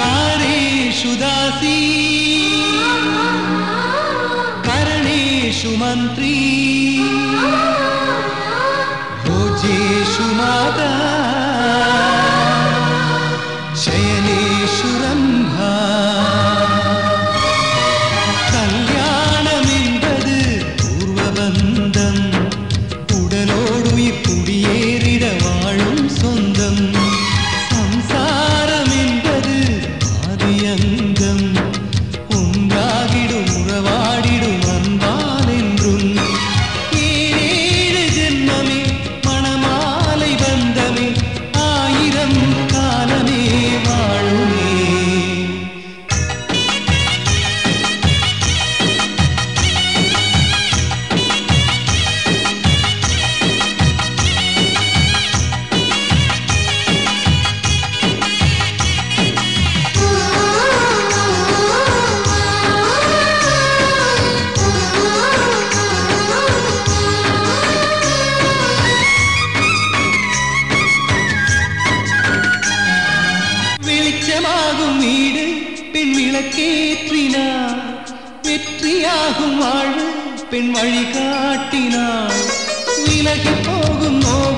कार्येषु दासी करणेषु मन्त्री भोजेषु माता शयनेषु रम्भा கல்யாணம் என்பது பூர்வபந்தம் உடலோடுயிர் குடியேறிட வாழும் சொந்தம் சம்சாரம் என்பது ஆதியங்கம் உண்டாகிடும் உறவாடிடும் அன்பால் என்றும் ஏழு ஜென்மமே மணமாலை பந்தமே ஆயிரம் காலமே வாழுமே வெளிச்சமாகும் வீடு பெண் விளக்கேற்றினார் வெற்றியாகும் வாழ்வு பெண் வழிகாட்டினார் விலகி போகும் நோய்